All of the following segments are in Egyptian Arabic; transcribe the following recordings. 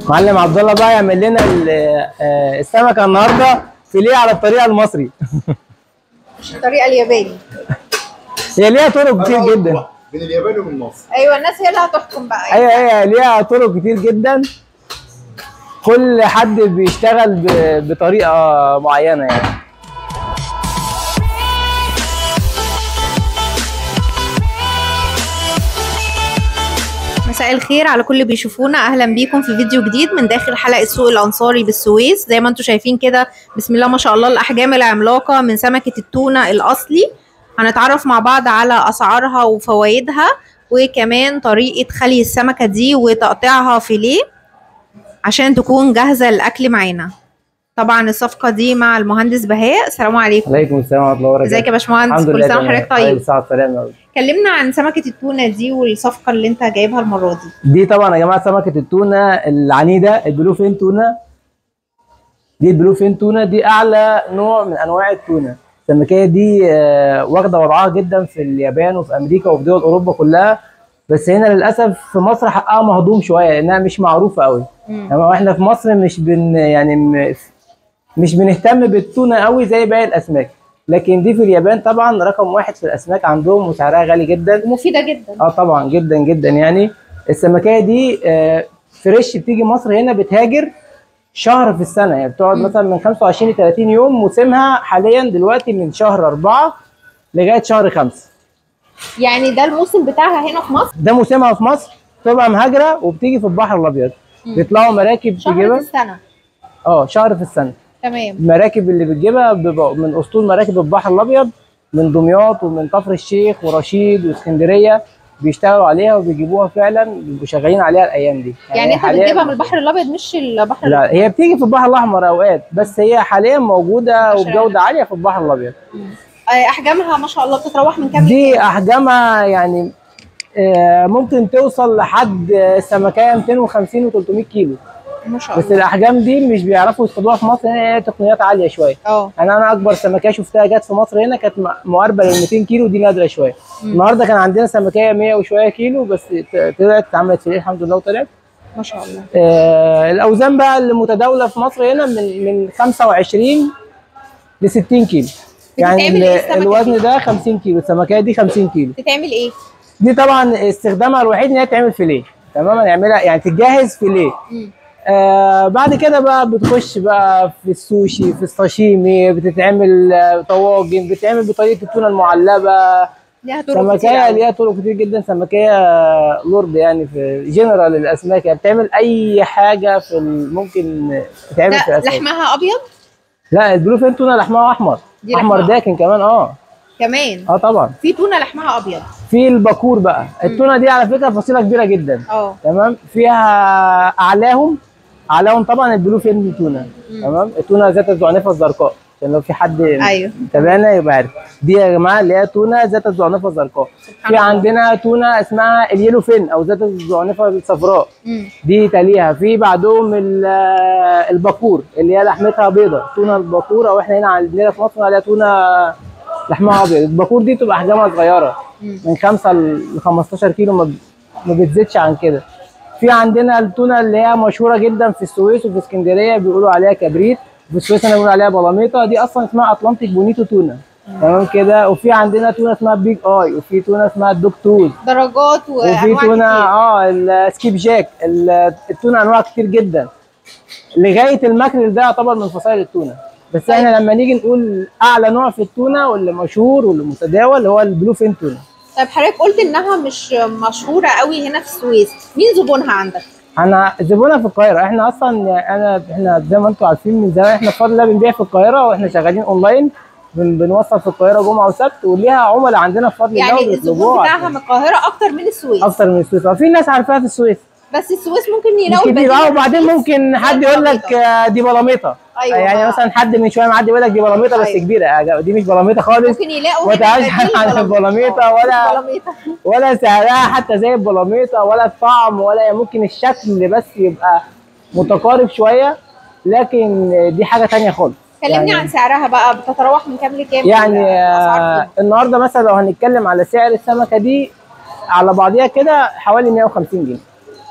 معلم عبد الله بقى يعمل لنا ال- آه، السمكه النهارده فيليه على الطريقه المصري مش الطريقه الياباني هي ليها طرق كتير جدا بين اليابان ومن مصر ايوه الناس هي اللي هتحكم بقى ايوه هي ليها طرق كتير جدا كل حد بيشتغل ب- بطريقه معينه يعني مساء الخير على كل اللي بيشوفونا اهلا بيكم في فيديو جديد من داخل حلقه السوق الانصاري بالسويس زي ما انتم شايفين كده بسم الله ما شاء الله الاحجام العملاقه من سمكه التونه الاصلي هنتعرف مع بعض على اسعارها وفوائدها وكمان طريقه خلي السمكه دي وتقطيعها فيليه عشان تكون جاهزه للاكل معانا طبعا الصفقه دي مع المهندس بهاء السلام عليكم عليكم السلام ورحمه الله وبركاته ازيك يا باشمهندس الحمد كل لله سنه تمام. وحضرتك عليكم طيب السلام والسلام أوي. كلمنا عن سمكه التونه دي والصفقه اللي انت جايبها المره دي دي طبعا يا جماعه سمكه التونه العنيده البلو فين تونه دي البلو فين تونه دي اعلى نوع من انواع التونه السمكيه دي آه، واخده وضعها جدا في اليابان وفي امريكا وفي دول اوروبا كلها بس هنا للاسف في مصر حقها مهضوم شويه لانها مش معروفه قوي مم. تمام احنا في مصر مش بن يعني م- مش بنهتم بالتونه قوي زي باقي الاسماك لكن دي في اليابان طبعا رقم واحد في الاسماك عندهم وسعرها غالي جدا ومفيده جدا اه طبعا جدا جدا يعني السمكيه دي آه، فريش بتيجي مصر هنا بتهاجر شهر في السنه يعني بتقعد مثلا من 25 ل 30 يوم موسمها حاليا دلوقتي من شهر أربعة لغايه شهر خمسة يعني ده الموسم بتاعها هنا في مصر ده موسمها في مصر تبقى مهاجره وبتيجي في البحر الابيض مم. بيطلعوا مراكب شهر في تجيبها السنه اه شهر في السنه تمام المراكب اللي بتجيبها بيبقى من اسطول مراكب البحر الابيض من دمياط ومن كفر الشيخ ورشيد واسكندريه بيشتغلوا عليها وبيجيبوها فعلا بيبقوا شغالين عليها الايام دي يعني انت حالياً- بتجيبها من البحر الابيض مش البحر لا هي بتيجي في البحر الاحمر اوقات بس هي حاليا موجوده عشان- وبجوده عاليه في البحر الابيض آه، احجامها ما شاء الله بتتراوح من كام دي لكام؟ احجامها يعني آه، ممكن توصل لحد آه، سمكيه 250 و300 كيلو ما شاء بس الله الاحجام دي مش بيعرفوا يصطادوها في مصر هنا هي تقنيات عاليه شويه اه انا انا اكبر سمكيه شفتها جت في مصر هنا كانت م- مقاربه لل 200 كيلو دي نادره شويه مم. النهارده كان عندنا سمكيه 100 وشويه كيلو بس ت- طلعت اتعملت في الحمد لله وطلعت ما شاء الله آه الاوزان بقى اللي متداوله في مصر هنا من من 25 ل 60 كيلو يعني بتتعمل إيه ال- السمكة الوزن دي؟ ده 50 كيلو السمكيه دي 50 كيلو بتتعمل ايه؟ دي طبعا استخدامها الوحيد ان هي تعمل فيليه تمام نعملها يعني تتجهز فيليه مم. آه بعد كده بقى بتخش بقى في السوشي في الساشيمي بتتعمل آه، طواجن بتتعمل بطريقه التونه المعلبه ليها طرق كتير سمكيه أوي. ليها طرق كتير جدا سمكيه آه، لورد يعني في جنرال الاسماك يعني بتعمل اي حاجه في ال- ممكن تتعمل في لا الاسماك لحمها ابيض لا البلو فين تونه لحمها احمر دي احمر لحمها داكن كمان اه كمان اه طبعا في تونه لحمها ابيض في الباكور بقى التونه دي على فكره فصيله كبيره جدا اه تمام فيها اعلاهم اعلاهم طبعا البلو فين تونه تمام التونه ذات الزعنفه الزرقاء عشان لو في حد ايوه تابعنا يبقى عارف دي يا جماعه اللي هي تونه ذات الزعنفه الزرقاء في الله. عندنا تونه اسمها اليلو فين او ذات الزعنفه الصفراء مم. دي تليها في بعدهم ال- الباكور اللي هي لحمتها بيضة تونه الباكور او احنا هنا عندنا في مصر عليها تونه لحمها ابيض الباكور دي بتبقى احجامها صغيره مم. من 5 ل 15 كيلو ما ب- ما بتزيدش عن كده في عندنا التونه اللي هي مشهوره جدا في السويس وفي اسكندريه بيقولوا عليها كبريت في السويس انا بقول عليها بلاميطه دي اصلا اسمها اطلنطيك بونيتو تونه تمام كده وفي عندنا تونه اسمها بيج اي وفي تونه اسمها الدوك توز درجات وفي وانواع تونه كتير اه السكيب جاك ال- التونه انواع كتير جدا لغايه الماكريل ده يعتبر من فصائل التونه بس احنا لما نيجي نقول اعلى نوع في التونه واللي مشهور واللي متداول هو البلو فين تونه طيب حضرتك قلت انها مش مشهوره قوي هنا في السويس مين زبونها عندك؟ انا زبونه في القاهره احنا اصلا يعني انا احنا زي ما انتم عارفين من زمان احنا بفضل الله بنبيع في القاهره واحنا شغالين اونلاين بن بنوصل في القاهره جمعه وسبت وليها عملاء عندنا بفضل الله يعني الزبون وبيطلبوها بتاعها من القاهره اكتر من السويس اكتر من السويس في ناس عارفاها في السويس بس السويس ممكن مش يلاقوا كتير اه البديل. وبعدين ممكن حد يقول لك آه، دي بلاميطه أيوة يعني بقى. مثلا حد من شويه معدي يقول لك دي بلاميطه بس أيوة. كبيره آه، دي مش بلاميطه خالص ممكن يلاقوا ما هنا تعرفش بديل عن البلاميطة ولا- بلاميطة. ولا سعرها حتى زي البلاميطه ولا الطعم ولا ممكن الشكل بس يبقى متقارب شويه لكن دي حاجه تانية خالص كلمني يعني عن سعرها بقى بتتراوح من كام لكام يعني الأسعار آه، فيها؟ النهارده مثلا لو هنتكلم على سعر السمكه دي على بعضيها كده حوالي 150 جنيه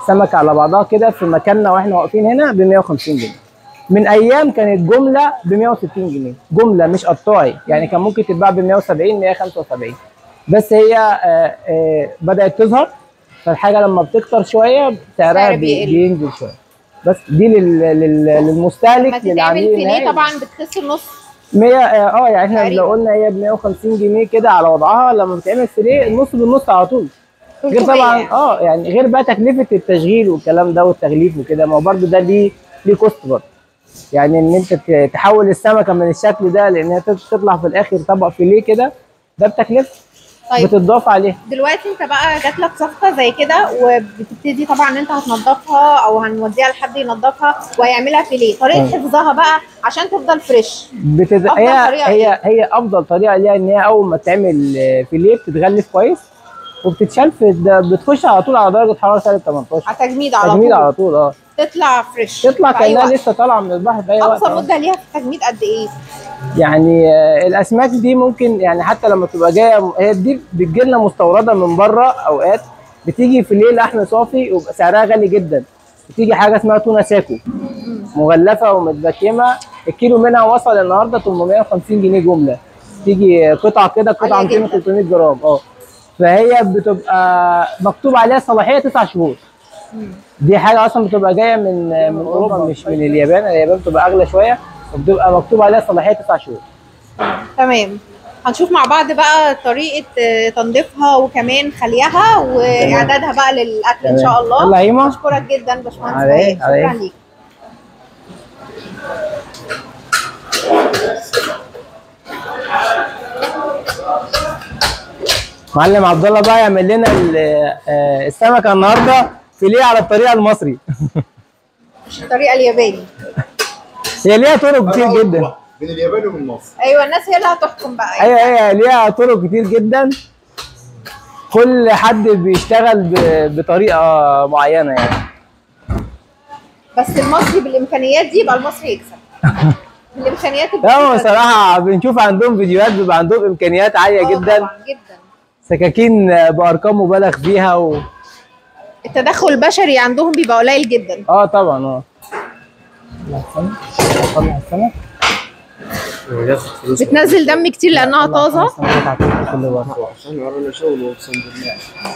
السمكه على بعضها كده في مكاننا واحنا واقفين هنا ب 150 جنيه من ايام كانت جمله ب 160 جنيه جمله مش قطاعي يعني كان ممكن تتباع ب 170 175 بس هي آه، آه، بدات تظهر فالحاجه لما بتكتر شويه سعرها سعر بي- بيقل. بينزل شويه بس دي لل- لل- لما للمستهلك تتعمل للعميل فيليه النهائي طبعا بتخسر نص 100 اه يعني احنا تقريباً. لو قلنا هي ب 150 جنيه كده على وضعها لما بتعمل فيليه النص بالنص على طول غير 300 طبعا يعني. اه يعني غير بقى تكلفه التشغيل والكلام ده والتغليف وكده ما هو برده ده ليه ليه كوست برضه يعني ان انت ت- تحول السمكه من الشكل ده لان هي تطلع في الاخر طبق فيليه كده ده بتكلفه طيب بتضاف عليها دلوقتي انت بقى جات لك صفقه زي كده وبتبتدي طبعا ان انت هتنضفها او هنوديها لحد ينضفها وهيعملها فيليه طريقه اه. حفظها بقى عشان تفضل فريش بتز... أفضل هي طريقة هي إيه؟ هي افضل طريقه ليها ان هي اول ما تعمل آه، فيليه بتتغلف كويس وبتتشال في ده بتخش على طول على درجه حراره سالب 18 على تجميد على تجميد طول على طول اه تطلع فريش تطلع في أي كانها وقت. لسه طالعه من البحر في اي وقت اقصى آه. مده ليها في التجميد قد ايه؟ يعني آه، الاسماك دي ممكن يعني حتى لما تبقى جايه هي دي بتجي لنا مستورده من بره اوقات بتيجي في ليل لحم صافي ويبقى سعرها غالي جدا بتيجي حاجه اسمها تونه ساكو مغلفه ومتبكمه الكيلو منها وصل النهارده 850 جنيه جمله تيجي قطعه كده قطعه عالية 200 جدا. 300 جرام اه فهي بتبقى مكتوب عليها صلاحيه 9 شهور دي حاجه اصلا بتبقى جايه من من اوروبا مش من اليابان اليابان بتبقى اغلى شويه وبتبقى مكتوب عليها صلاحيه 9 شهور تمام هنشوف مع بعض بقى طريقه آه، تنظيفها وكمان خليها واعدادها بقى للاكل ان شاء الله يلا يا هيما بشكرك جدا باشمهندس على إيه؟ وائل على إيه؟ شكرا ليك معلم عبد الله بقى يعمل لنا ال- آه، السمكه النهارده فيليه على الطريقه المصري مش الطريقه الياباني هي ليها طرق كتير جدا من اليابان ومن مصر ايوه الناس هي اللي هتحكم بقى ايوه هي ليها طرق كتير جدا كل حد بيشتغل ب- بطريقه معينه يعني بس المصري بالامكانيات دي يبقى المصري يكسب بالامكانيات لا البسيطة دي. بصراحه بنشوف عندهم فيديوهات بيبقى عندهم امكانيات عاليه آه جدا طبعاً، جدا سكاكين بارقام مبالغ فيها و... التدخل البشري عندهم بيبقى قليل جدا اه طبعا اه الله يسلمك. طلع السمك بتنزل دم كتير لانها طازه السمك هتاكل كل مرة. عشان ورانا شغل اقسم بالله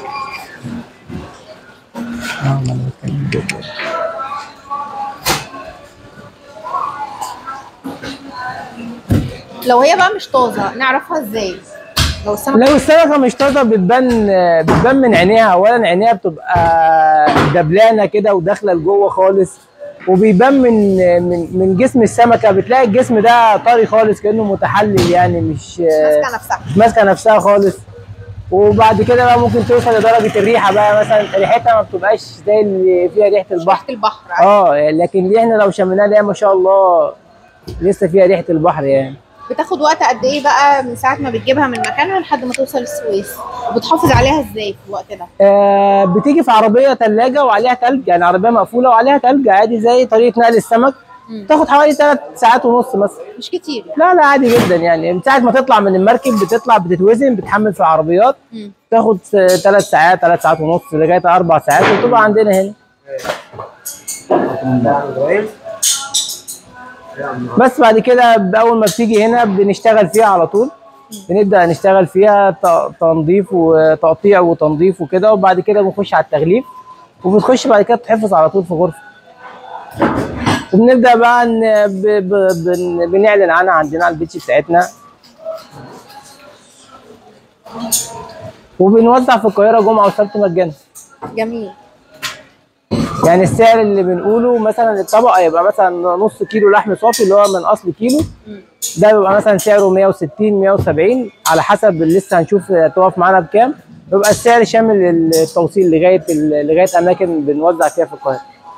اه ما انا بتكلم جدا. لو هي بقى مش طازه نعرفها ازاي لو السمك لو السمكه مش طازه بتبان بتبان من عينيها اولا عينيها بتبقى دبلانه كده وداخله لجوه خالص وبيبان من من من جسم السمكه بتلاقي الجسم ده طري خالص كانه متحلل يعني مش ماسكه نفسها مش ماسكه نفسها خالص وبعد كده بقى ممكن توصل لدرجه الريحه بقى مثلا ريحتها ما بتبقاش زي اللي فيها ريحه البحر ريحه البحر عادي. اه لكن دي احنا لو شميناها ده ما شاء الله لسه فيها ريحه البحر يعني بتاخد وقت قد ايه بقى من ساعه ما بتجيبها من مكانها لحد ما توصل السويس وبتحافظ عليها ازاي في الوقت ده آه بتيجي في عربيه ثلاجه وعليها ثلج يعني عربيه مقفوله وعليها ثلج عادي زي طريقه نقل السمك مم. تاخد حوالي ثلاث ساعات ونص مثلا مش كتير يعني. لا لا عادي جدا يعني من ساعه ما تطلع من المركب بتطلع بتتوزن بتحمل في العربيات مم. تاخد ثلاث ساعات ثلاث ساعات ونص لغايه اربع ساعات وتبقى عندنا هنا بس بعد كده اول ما بتيجي هنا بنشتغل فيها على طول بنبدا نشتغل فيها ت- تنظيف وتقطيع وتنظيف وكده وبعد كده بنخش على التغليف وبتخش بعد كده تحفظ على طول في غرفه وبنبدا بقى ن- ب- ب- بن- بنعلن عنها عندنا على البيتش بتاعتنا وبنوزع في القاهره جمعه وسبت مجانا جميل يعني السعر اللي بنقوله مثلا الطبق هيبقى مثلا نص كيلو لحم صافي اللي هو من اصل كيلو مم. ده بيبقى مثلا سعره 160 170 على حسب لسه هنشوف هتقف معانا بكام بيبقى السعر شامل التوصيل لغايه ال- لغايه اماكن بنوزع فيها في القاهره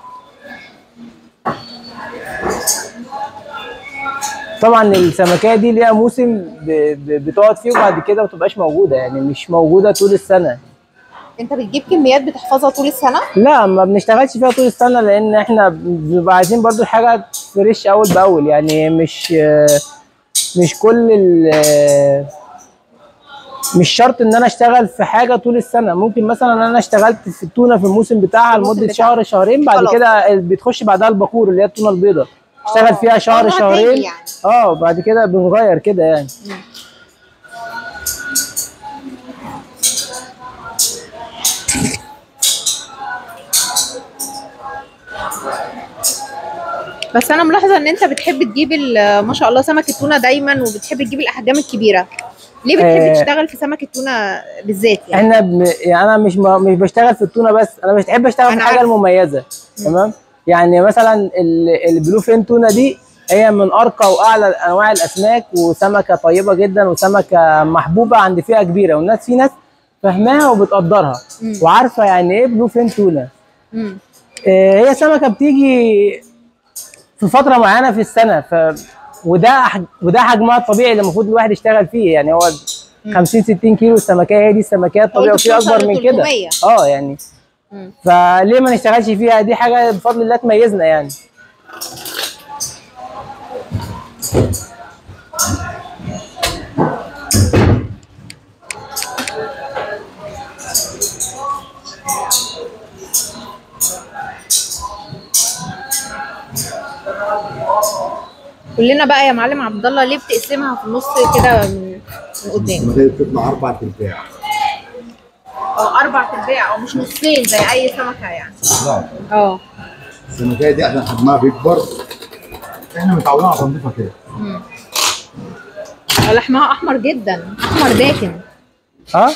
طبعا السمكيه دي ليها موسم ب- ب- بتقعد فيه وبعد كده ما بتبقاش موجوده يعني مش موجوده طول السنه انت بتجيب كميات بتحفظها طول السنه لا ما بنشتغلش فيها طول السنه لان احنا بنبقى عايزين برضو حاجه فريش اول باول يعني مش مش كل ال مش شرط ان انا اشتغل في حاجه طول السنه ممكن مثلا انا اشتغلت في التونه في الموسم بتاعها الموسم لمده بتاعها. شهر شهرين بعد خلاص. كده بتخش بعدها الباكور اللي هي التونه البيضاء اشتغل آه. فيها شهر نوع تاني شهرين يعني. اه بعد كده بنغير كده يعني بس انا ملاحظه ان انت بتحب تجيب ال- ما شاء الله سمك التونه دايما وبتحب تجيب الاحجام الكبيره ليه بتحب آه. تشتغل في سمك التونه بالذات يعني احنا ب... يعني انا مش م... مش بشتغل في التونه بس انا مش بحب اشتغل في أنا الحاجه عارفة. المميزه تمام يعني مثلا ال... البلو فين تونه دي هي من ارقى واعلى انواع الاسماك وسمكه طيبه جدا وسمكه محبوبه عند فئه كبيره والناس في ناس فاهماها وبتقدرها مم. وعارفه يعني ايه بلو فين تونه مم. آه، هي سمكه بتيجي في فتره معينه في السنه ف وده أح... وده حجمها الطبيعي اللي المفروض الواحد يشتغل فيه يعني هو 50 60 كيلو السمكيه هي دي السمكيه الطبيعيه قلت وفي بتوصل اكبر من ل كده 300. اه يعني مم. فليه ما نشتغلش فيها دي حاجه بفضل الله تميزنا يعني قول لنا بقى يا معلم عبد الله ليه بتقسمها في النص كده من من قدام السمكية دي بتطلع أربع ترباع اه اربع ارباع او مش نصين زي اي سمكه يعني لا اه السمكية دي عشان حجمها بيكبر احنا متعودين على تنظيفها كده لحمها احمر جدا احمر داكن اه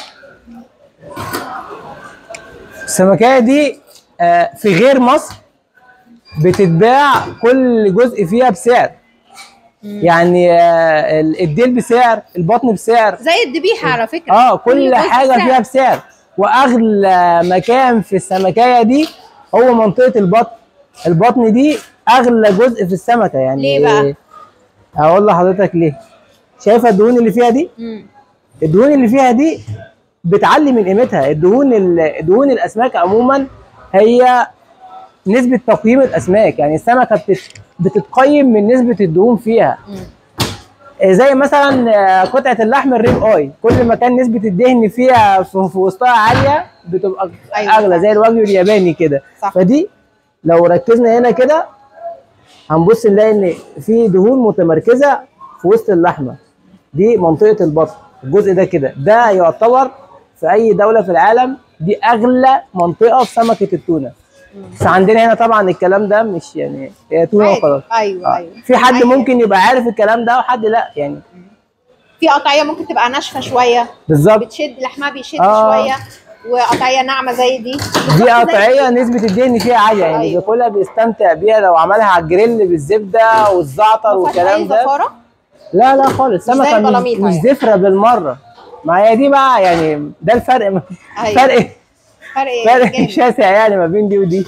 السمكيه دي آه، في غير مصر بتتباع كل جزء فيها بسعر يعني آه، ال- الديل بسعر البطن بسعر زي الذبيحه على فكره اه كل جزء حاجه بسعر. فيها بسعر واغلى مكان في السمكيه دي هو منطقه البطن البطن دي اغلى جزء في السمكه يعني ليه بقى؟ هقول لحضرتك ليه شايفه الدهون اللي فيها دي مم. الدهون اللي فيها دي بتعلي من قيمتها الدهون ال- دهون الاسماك عموما هي نسبه تقييم الاسماك يعني السمكه بتت- بتتقيم من نسبه الدهون فيها آه، زي مثلا آه، قطعه اللحم الريب اي كل ما كان نسبه الدهن فيها في في وسطها عاليه بتبقى أيوة اغلى صح. زي الوجه الياباني كده صح. فدي لو ركزنا هنا كده هنبص نلاقي ان في دهون متمركزه في وسط اللحمه دي منطقه البطن الجزء ده كده ده يعتبر في اي دوله في العالم دي اغلى منطقه في سمكه التونه بس عندنا هنا طبعا الكلام ده مش يعني هي تونه عادي. وخلاص ايوه ايوه في حد عادي. ممكن يبقى عارف الكلام ده وحد لا يعني في قطعيه ممكن تبقى ناشفه شويه بالظبط بتشد لحمها بيشد آه. شويه وقطعيه ناعمه زي دي دي قطعيه نسبه الدهن فيها عاليه يعني اللي أيوة. بياكلها بيستمتع بيها لو عملها على الجريل بالزبده والزعتر ما فيهاش اي والكلام ده زفاره لا لا خالص مش زي سمكه مش, البلاميط مش يعني. زفره بالمره ما هي دي بقى يعني ده الفرق أيوة. فرق فرق فرق جامد. شاسع يعني ما بين دي ودي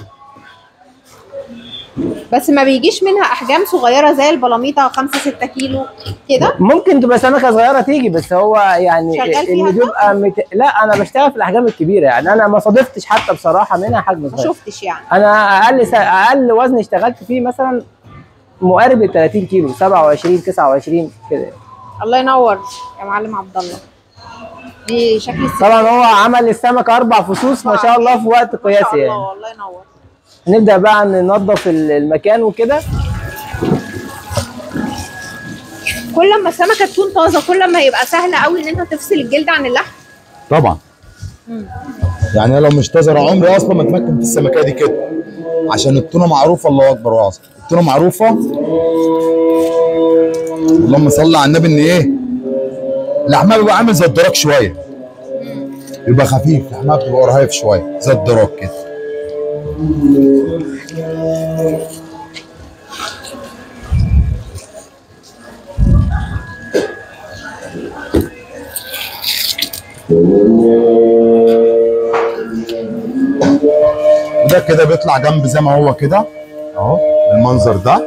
بس ما بيجيش منها احجام صغيره زي البلاميطه 5 6 كيلو كده ممكن تبقى سمكه صغيره تيجي بس هو يعني شغال فيها اللي بيبقى مت... لا انا بشتغل في الاحجام الكبيره يعني انا ما صادفتش حتى بصراحه منها حجم ما صغير شفتش يعني انا اقل س... اقل وزن اشتغلت فيه مثلا مقارب ل 30 كيلو 27 29 كده الله ينور يا معلم عبد الله دي شكل السمك طبعا هو عمل السمكه اربع فصوص ما شاء الله في وقت ما شاء قياسي الله يعني الله ينور نبدا بقى ننظف ال- المكان وكده كل ما السمكه تكون طازه كل ما يبقى سهل قوي ان انت تفصل الجلد عن اللحم طبعا يعني أنا لو مش تزرع عمري اصلا ما اتمكن في السمكيه دي كده عشان التونه معروفه الله اكبر واعظم التونه معروفه اللهم صل على النبي ان ايه لحمها بيبقى عامل زي الدراك شويه بيبقى خفيف لحمها بتبقى رهيف شويه زي الدراك كده وده كده بيطلع جنب زي ما هو كده اهو المنظر ده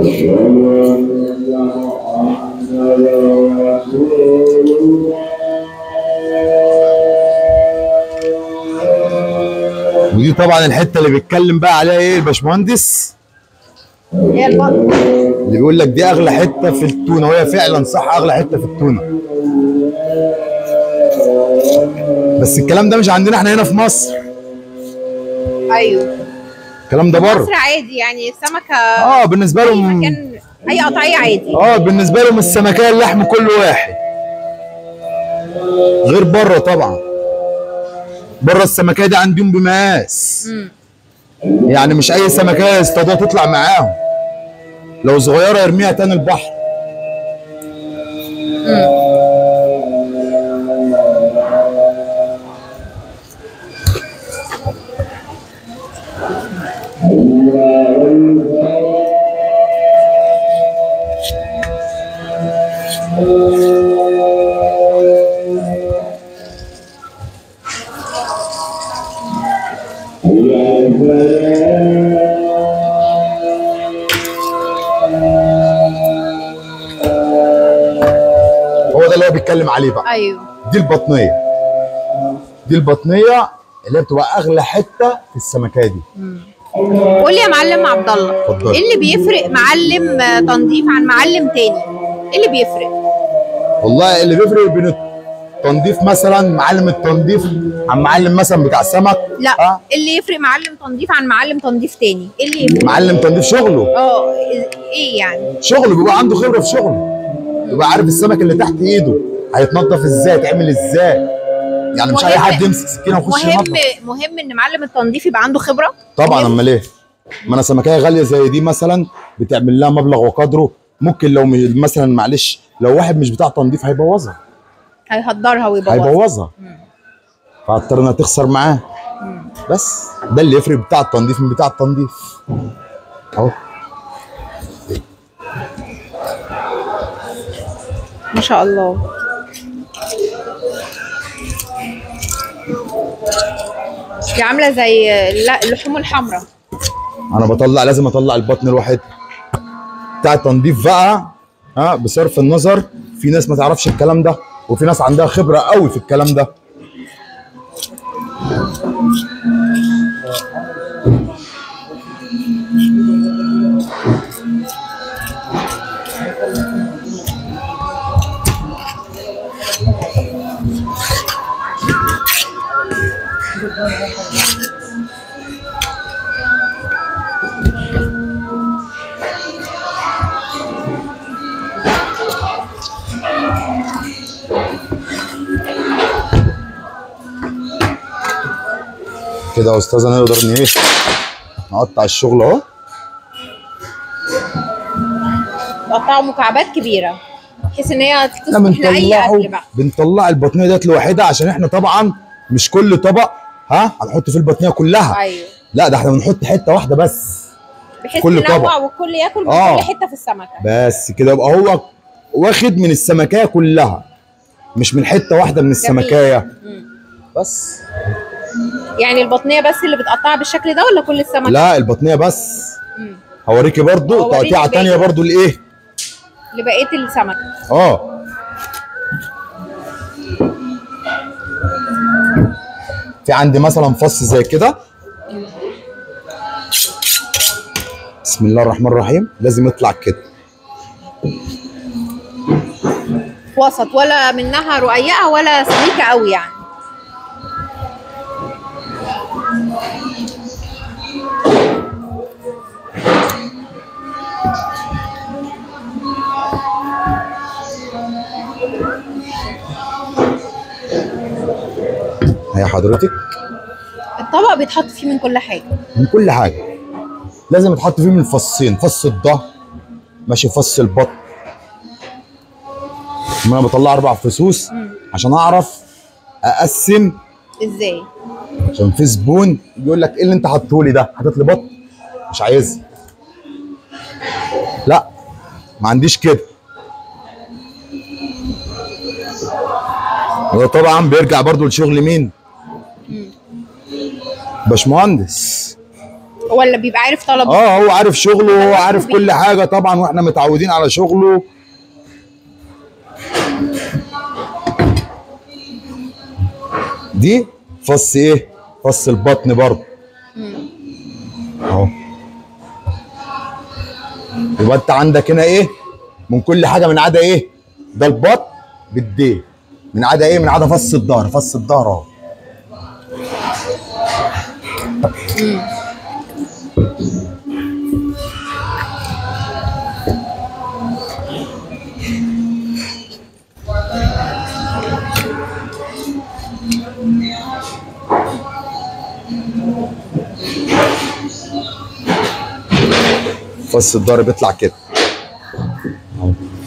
ودي طبعا الحته اللي بيتكلم بقى عليها ايه الباشمهندس هي البطن اللي بيقول لك دي اغلى حته في التونه وهي فعلا صح اغلى حته في التونه بس الكلام ده مش عندنا احنا هنا في مصر ايوه الكلام ده بره مصر عادي يعني السمكه اه بالنسبه اي لهم مكان اي قطعيه عادي اه بالنسبه لهم السمكيه اللحم كل واحد غير بره طبعا بره السمكيه دي عندهم بمقاس مم. يعني مش اي سمكيه يصطادوها تطلع معاهم لو صغيره يرميها تاني البحر هو ده اللي هو بيتكلم عليه بقى ايوه دي البطنيه دي البطنيه اللي هي بتبقى اغلى حته في السمكيه دي قول لي يا معلم عبد الله اتفضل. ايه اللي بيفرق معلم آه، تنظيف عن معلم تاني ايه اللي بيفرق والله اللي بيفرق بين التنظيف مثلا معلم التنظيف عن معلم مثلا بتاع سمك لا آه. إيه اللي يفرق معلم تنظيف عن معلم تنظيف تاني ايه اللي يفرق معلم تنظيف شغله اه ايه يعني شغله بيبقى عنده خبره في شغله بيبقى عارف السمك اللي تحت ايده هيتنضف ازاي يتعمل ازاي يعني مش اي مهم- حد يمسك سكينه ويخش مهم ينضف مهم ان معلم التنظيف يبقى عنده خبره طبعا امال ايه ما انا سمكيه غاليه زي دي مثلا بتعمل لها مبلغ وقدره ممكن لو م- مثلا معلش لو واحد مش بتاع تنظيف هيبوظها هيهدرها ويبوظها هيبوظها فاضطر انها تخسر معاه بس ده اللي يفرق بتاع التنظيف من بتاع التنظيف اهو ما شاء الله دي عامله زي لا اللحوم الحمراء انا بطلع لازم اطلع البطن الواحد بتاع التنظيف بقى ها بصرف النظر في ناس ما تعرفش الكلام ده وفي ناس عندها خبره قوي في الكلام ده كده يا استاذه نقدر ان ايه نقطع الشغل اهو تقطعوا مكعبات كبيره بحيث ان هي احنا تصلح لاي اكل بنطلعه بقى بنطلع البطنيه ديت لوحدها عشان احنا طبعا مش كل طبق ها هنحط فيه البطنيه كلها ايوه لا ده احنا بنحط حته واحده بس بحيث كل ننوع طبق. والكل ياكل من آه. كل حته في السمكه بس كده يبقى هو واخد من السمكيه كلها مش من حته واحده من السمكيه مم. بس يعني البطنيه بس اللي بتقطعها بالشكل ده ولا كل السمكه لا البطنيه بس مم. هوريكي برضو هوريني تقطيعه الباقي. تانية برضو لايه لبقيه السمكه اه في عندي مثلا فص زي كده بسم الله الرحمن الرحيم لازم يطلع كده وسط ولا منها رقيقه ولا سميكه قوي يعني هي حضرتك الطبق بيتحط فيه من كل حاجه من كل حاجه لازم يتحط فيه من الفصين فص الظهر ماشي فص البطن ما انا بطلع اربع فصوص عشان اعرف اقسم ازاي عشان في زبون يقول لك ايه اللي انت حاطه لي ده حاطط لي بطن مش عايزها لا ما عنديش كده وده طبعا بيرجع برضو لشغل مين باشمهندس ولا بيبقى عارف طلب اه هو عارف شغله هو عارف كل حاجه طبعا واحنا متعودين على شغله دي فص ايه فص البطن برضه اهو يبقى انت عندك هنا ايه من كل حاجه من عدا ايه ده البطن بالديه من عدا ايه من عدا فص الظهر فص الظهر اهو فص الظهر بيطلع كده أهو.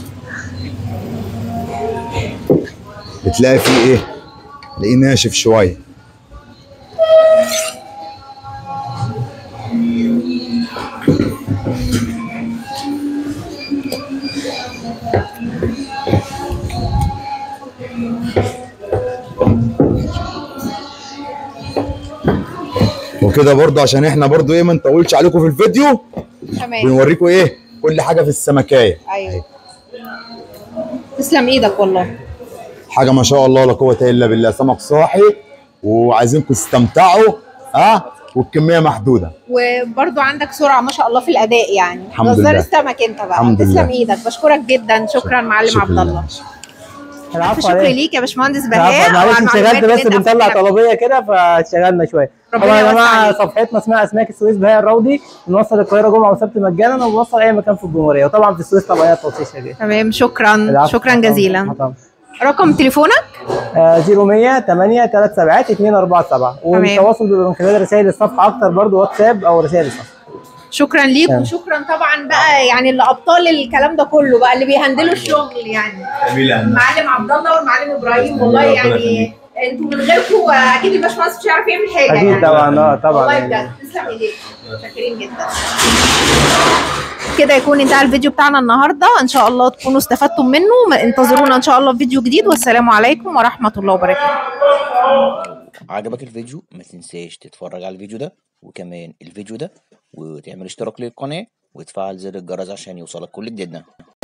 بتلاقي فيه ايه تلاقيه ناشف شويه وكده برضو عشان احنا برضو ايه ما نطولش عليكم في الفيديو تمام بنوريكم ايه كل حاجه في السمكايه ايوه تسلم ايدك والله حاجه ما شاء الله لا قوه الا بالله سمك صاحي وعايزينكم تستمتعوا ها والكميه محدوده وبرضو عندك سرعه ما شاء الله في الاداء يعني الحمد جزار لله. السمك انت بقى الحمد تسلم لله. ايدك بشكرك جدا شكرا معلم شكراً عبد الله لله. العفو شكرا عليك. ليك يا باشمهندس العفو، بهاء معلش وعلى انشغلت المعلومات بس اللي انت بنطلع قلتها. طلبيه كده فاتشغلنا شويه ربنا طبعا يا يوسع جماعه عليك. صفحتنا اسمها اسماك السويس بهاء الروضي بنوصل القاهره جمعه وسبت مجانا وبنوصل اي مكان في الجمهوريه وطبعا في السويس طبعا هي التوصيل شغال تمام شكرا العفو. شكرا طبعاً. جزيلا طبعاً. رقم تليفونك آه، 0100 8 3 7 2 4 7 والتواصل بيبقى من خلال رسائل الصفحه اكتر برضو واتساب او رسائل الصفحه شكرا ليك تمام. وشكرا طبعا بقى يعني اللي ابطال الكلام ده كله بقى اللي بيهندلوا الشغل يعني المعلم عبد الله والمعلم ابراهيم والله يعني انتوا من غيركم اكيد الباشمهندس مش هيعرف يعمل حاجه اكيد يعني طبعا اه طبعا والله يعني. بجد تسلم ايديك شاكرين جدا كده يكون انتهى الفيديو بتاعنا النهارده ان شاء الله تكونوا استفدتم منه ما- انتظرونا ان شاء الله في فيديو جديد والسلام عليكم ورحمه الله وبركاته عجبك الفيديو ما تنساش تتفرج على الفيديو ده وكمان الفيديو ده وتعمل اشتراك للقناة وتفعل زر الجرس عشان يوصلك كل جديدنا